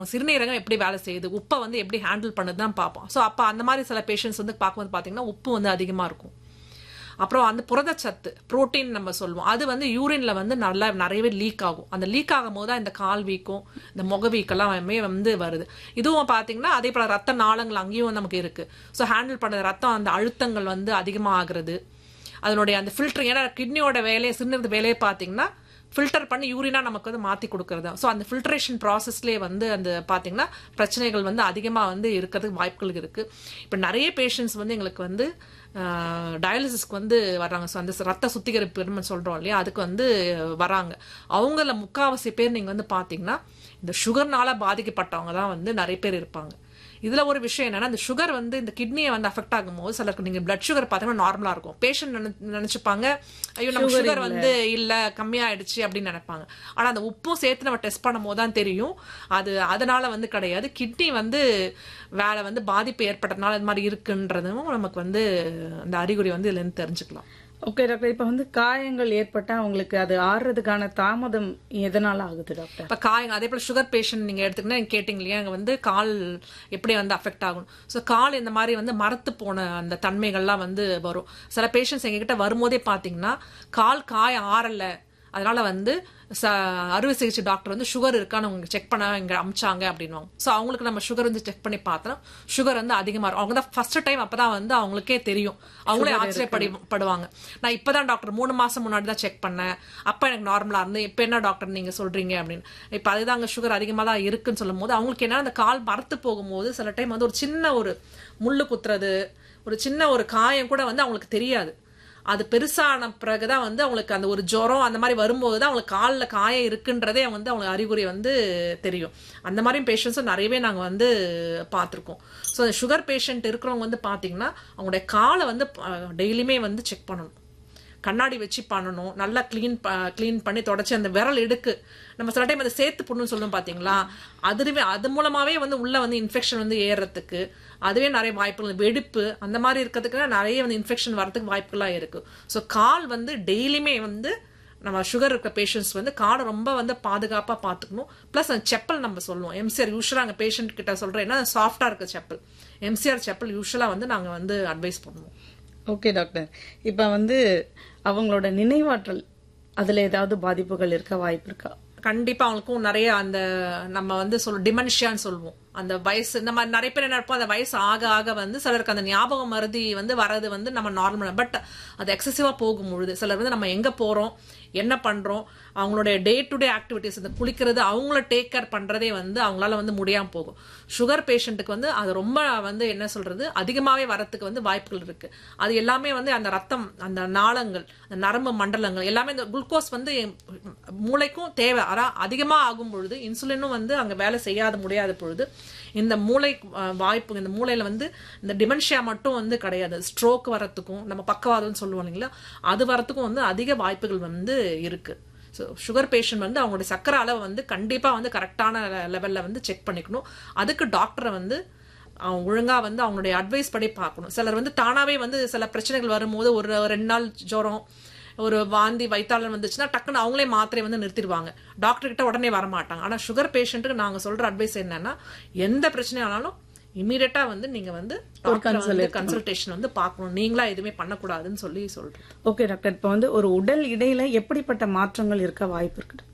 சிறுநீரகம் எப்படி வேலை செய்யுது உப்பை வந்து எப்படி ஹேண்டில் பண்ணுது தான் பார்ப்போம் ஸோ அப்போ அந்த மாதிரி சில பேஷண்ட்ஸ் வந்து பார்க்கும்போது பார்த்தீங்கன்னா உப்பு வந்து அதிகமாக இருக்கும் அப்புறம் அந்த புரதச்சத்து புரோட்டீன் நம்ம சொல்லுவோம் அது வந்து யூரின்ல வந்து நல்லா நிறையவே லீக் ஆகும் அந்த லீக் ஆகும் போது தான் இந்த கால் வீக்கம் இந்த முக வீக்கெல்லாம் வந்து வருது இதுவும் பார்த்தீங்கன்னா அதே போல ரத்த நாளங்கள் அங்கேயும் நமக்கு இருக்கு ஸோ ஹேண்டில் பண்ண ரத்தம் அந்த அழுத்தங்கள் வந்து அதிகமாக ஆகுறது அதனுடைய அந்த ஃபில்டர் ஏன்னா கிட்னியோட வேலையை சின்னது வேலையை பார்த்தீங்கன்னா ஃபில்டர் பண்ணி யூரினா நமக்கு வந்து மாற்றி கொடுக்கறது ஸோ அந்த ஃபில்ட்ரேஷன் ப்ராசஸ்லேயே வந்து அந்த பார்த்தீங்கன்னா பிரச்சனைகள் வந்து அதிகமாக வந்து இருக்கிறதுக்கு வாய்ப்புகள் இருக்குது இப்போ நிறைய பேஷண்ட்ஸ் வந்து எங்களுக்கு வந்து டயாலிசிஸ்க்கு வந்து வர்றாங்க ஸோ அந்த ரத்த சுத்திகரிப்பு சொல்கிறோம் இல்லையா அதுக்கு வந்து வராங்க அவங்கள முக்காவாசி பேர் நீங்கள் வந்து பார்த்தீங்கன்னா இந்த சுகர்னால பாதிக்கப்பட்டவங்க தான் வந்து நிறைய பேர் இருப்பாங்க இதுல ஒரு விஷயம் என்னன்னா இந்த சுகர் வந்து இந்த கிட்னியை வந்து அஃபெக்ட் ஆகும்போது சிலருக்கு நீங்க பிளட் சுகர் பார்த்தீங்கன்னா நார்மலா இருக்கும் பேஷண்ட் நினைச்சுப்பாங்க ஐயோ நம்ம சுகர் வந்து இல்ல கம்மியாயிடுச்சு அப்படின்னு நினைப்பாங்க ஆனா அந்த உப்பும் சேர்த்து நம்ம டெஸ்ட் பண்ணும் போது தான் தெரியும் அது அதனால வந்து கிடையாது கிட்னி வந்து வேலை வந்து பாதிப்பு ஏற்பட்டதுனால இது மாதிரி இருக்குன்றதும் நமக்கு வந்து அந்த அறிகுறி வந்து இதுல இருந்து தெரிஞ்சுக்கலாம் ஓகே டாக்டர் இப்ப வந்து காயங்கள் ஏற்பட்டா அவங்களுக்கு அது ஆறுறதுக்கான தாமதம் எதனால ஆகுது டாக்டர் இப்போ காயங்க அதே போல் சுகர் பேஷண்ட் நீங்கள் எடுத்துக்கினா கேட்டிங்க இல்லையா அங்கே வந்து கால் எப்படி வந்து அஃபெக்ட் ஆகும் ஸோ கால் இந்த மாதிரி வந்து மரத்து போன அந்த தன்மைகள்லாம் வந்து வரும் சில பேஷண்ட்ஸ் எங்ககிட்ட வரும்போதே பார்த்தீங்கன்னா கால் காய ஆறலை அதனால வந்து ச அறுவை சிகிச்சை டாக்டர் வந்து சுகர் இருக்கான்னு உங்களுக்கு செக் பண்ண இங்கே அமிச்சாங்க அப்படின்வாங்க ஸோ அவங்களுக்கு நம்ம சுகர் வந்து செக் பண்ணி பார்த்தோம் சுகர் வந்து அதிகமாக இருக்கும் அவங்க தான் ஃபர்ஸ்ட் டைம் அப்போ தான் வந்து அவங்களுக்கே தெரியும் அவங்களே ஆச்சரியப்படி படுவாங்க நான் இப்போ தான் டாக்டர் மூணு மாதம் முன்னாடி தான் செக் பண்ணேன் அப்போ எனக்கு நார்மலாக இருந்து இப்போ என்ன டாக்டர் நீங்கள் சொல்கிறீங்க அப்படின்னு இப்போ அதுதான் அங்கே சுகர் அதிகமாக தான் இருக்குன்னு சொல்லும் போது அவங்களுக்கு என்ன அந்த கால் மரத்து போகும்போது சில டைம் வந்து ஒரு சின்ன ஒரு முள்ளு குத்துறது ஒரு சின்ன ஒரு காயம் கூட வந்து அவங்களுக்கு தெரியாது அது பெருசான பிறகுதான் வந்து அவங்களுக்கு அந்த ஒரு ஜுரம் அந்த மாதிரி வரும்போது தான் அவங்களுக்கு காலில் காயம் இருக்குன்றதே வந்து அவங்களுக்கு அறிகுறி வந்து தெரியும் அந்த மாதிரி பேஷண்ட்ஸும் நிறையவே நாங்கள் வந்து பார்த்துருக்கோம் ஸோ அந்த சுகர் பேஷண்ட் இருக்கிறவங்க வந்து பார்த்தீங்கன்னா அவங்களுடைய காலை வந்து டெய்லியுமே வந்து செக் பண்ணணும் கண்ணாடி வச்சு பண்ணணும் நல்லா க்ளீன் க்ளீன் பண்ணி தொடச்சி அந்த விரல் எடுக்கு நம்ம சில டைம் அதை சேர்த்து புண்ணுன்னு சொல்லணும் பார்த்தீங்களா அதுவே அது மூலமாகவே வந்து உள்ளே வந்து இன்ஃபெக்ஷன் வந்து ஏறுறதுக்கு அதுவே நிறைய வாய்ப்புகள் வெடிப்பு அந்த மாதிரி இருக்கிறதுக்கு நிறைய வந்து இன்ஃபெக்ஷன் வரதுக்கு வாய்ப்புகளாக இருக்குது ஸோ கால் வந்து டெய்லியுமே வந்து நம்ம சுகர் இருக்க பேஷண்ட்ஸ் வந்து காடை ரொம்ப வந்து பாதுகாப்பாக பார்த்துக்கணும் ப்ளஸ் அந்த செப்பல் நம்ம சொல்லுவோம் எம்சிஆர் யூஸ்வலாக அங்கே பேஷண்ட் கிட்ட சொல்கிறோம் ஏன்னா சாஃப்டாக இருக்க செப்பல் எம்சிஆர் செப்பல் யூஸ்வலாக வந்து நாங்கள் வந்து அட்வைஸ் பண்ணுவோம் ஓகே டாக்டர் இப்ப வந்து அவங்களோட நினைவாற்றல் அதுல ஏதாவது பாதிப்புகள் இருக்க வாய்ப்பு இருக்கா கண்டிப்பா அவங்களுக்கும் நிறைய அந்த நம்ம வந்து சொல் டிமென்ஷியான்னு சொல்லுவோம் அந்த வயசு நம்ம நிறைய பேர் என்ன இருப்போம் அந்த வயசு ஆக ஆக வந்து சிலருக்கு அந்த ஞாபகம் மருதி வந்து வரது வந்து நம்ம நார்மல் பட் அது எக்ஸசிவா போகும் பொழுது சிலர் வந்து நம்ம எங்க போறோம் என்ன பண்றோம் அவங்களுடைய டே டு டே ஆக்டிவிட்டிஸ் இந்த குளிக்கிறது அவங்கள டேக் கேர் பண்றதே வந்து அவங்களால வந்து முடியாம போகும் சுகர் பேஷண்ட்டுக்கு வந்து அது ரொம்ப வந்து என்ன சொல்றது அதிகமாவே வரத்துக்கு வந்து வாய்ப்புகள் இருக்கு அது எல்லாமே வந்து அந்த ரத்தம் அந்த நாளங்கள் அந்த நரம்பு மண்டலங்கள் எல்லாமே இந்த குளுக்கோஸ் வந்து மூளைக்கும் தேவை ஆனால் அதிகமாக ஆகும் பொழுது இன்சுலினும் வந்து அங்கே வேலை செய்யாத முடியாத பொழுது இந்த மூளை வாய்ப்பு இந்த மூளையில வந்து இந்த டிமென்ஷியா மட்டும் வந்து கிடையாது ஸ்ட்ரோக் வரத்துக்கும் நம்ம பக்கவாதம்னு சொல்லுவோம் இல்லைங்களா அது வரத்துக்கும் வந்து அதிக வாய்ப்புகள் வந்து இருக்கு ஸோ சுகர் பேஷண்ட் வந்து அவங்களுடைய சக்கரை அளவை வந்து கண்டிப்பாக வந்து கரெக்டான லெவலில் வந்து செக் பண்ணிக்கணும் அதுக்கு டாக்டரை வந்து அவங்க ஒழுங்கா வந்து அவங்களுடைய அட்வைஸ் படி பார்க்கணும் சிலர் வந்து தானாவே வந்து சில பிரச்சனைகள் வரும்போது ஒரு ரெண்டு நாள் ஜுரம் ஒரு வாந்தி வைத்தாளன் வந்துச்சுன்னா டக்குன்னு அவங்களே மாத்திரை வந்து நிறுத்திடுவாங்க டாக்டர் கிட்ட உடனே வரமாட்டாங்க ஆனால் சுகர் பேஷண்ட்டுக்கு நாங்கள் சொல்ற அட்வைஸ் என்னன்னா எந்த பிரச்சனையானாலும் இமீடியட்டா வந்து நீங்க வந்து கன்சல்டேஷன் வந்து பார்க்கணும் நீங்களா எதுவுமே பண்ணக்கூடாதுன்னு சொல்லி சொல்றோம் ஓகே டாக்டர் இப்போ வந்து ஒரு உடல் இடையில எப்படிப்பட்ட மாற்றங்கள் இருக்க வாய்ப்பு இருக்கு டாக்டர்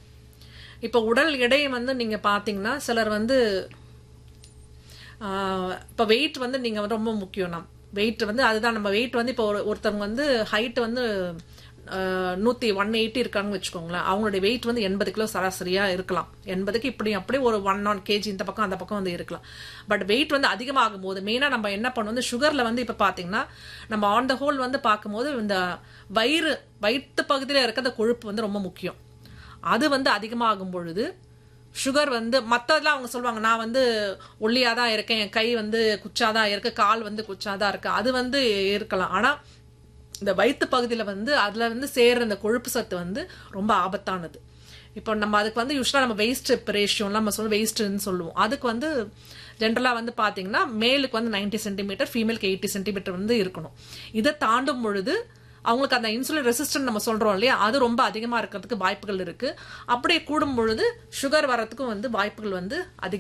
இப்போ உடல் எடை வந்து நீங்க பாத்தீங்கன்னா சிலர் வந்து இப்போ வெயிட் வந்து நீங்க ரொம்ப முக்கியம் நம் வெயிட் வந்து அதுதான் நம்ம வெயிட் வந்து இப்போ ஒருத்தவங்க வந்து ஹைட் வந்து நூற்றி ஒன் எயிட்டி இருக்காங்கன்னு வச்சுக்கோங்களேன் அவங்களுடைய வெயிட் வந்து எண்பது கிலோ சராசரியாக இருக்கலாம் எண்பதுக்கு இப்படி அப்படி ஒரு ஒன் ஒன் கேஜி இந்த பக்கம் அந்த பக்கம் வந்து இருக்கலாம் பட் வெயிட் வந்து அதிகமாகும் போது மெயினாக நம்ம என்ன பண்ணுவோம் வந்து சுகரில் வந்து இப்போ பார்த்தீங்கன்னா நம்ம ஆன் த ஹோல் வந்து பார்க்கும்போது இந்த வயிறு வயிற்று பகுதியில் இருக்க அந்த கொழுப்பு வந்து ரொம்ப முக்கியம் அது வந்து அதிகமாகும் பொழுது சுகர் வந்து மற்றதெல்லாம் அவங்க சொல்லுவாங்க நான் வந்து ஒல்லியாக தான் இருக்கேன் என் கை வந்து குச்சாதான் இருக்கு கால் வந்து குச்சாதான் இருக்கு அது வந்து இருக்கலாம் ஆனால் இந்த வயிற்று பகுதியில் வந்து அதில் வந்து சேர்ற இந்த கொழுப்பு சத்து வந்து ரொம்ப ஆபத்தானது இப்போ நம்ம அதுக்கு வந்து யூஸ்வலாக நம்ம வெயிஸ்ட் ரேஷியோலாம் நம்ம சொல்லுவோம் வெயிஸ்ட்னு சொல்லுவோம் அதுக்கு வந்து ஜென்ரலாக வந்து பார்த்தீங்கன்னா மேலுக்கு வந்து நைன்டி சென்டிமீட்டர் ஃபீமேலுக்கு எயிட்டி சென்டிமீட்டர் வந்து இருக்கணும் இதை தாண்டும் பொழுது அவங்களுக்கு அந்த இன்சுலின் ரெசிஸ்டன்ட் நம்ம சொல்றோம் இல்லையா அது ரொம்ப அதிகமா இருக்கிறதுக்கு வாய்ப்புகள் இருக்கு அப்படியே கூடும் பொழுது சுகர் வரத்துக்கும் வந்து வாய்ப்புகள் வந்து அதிகம்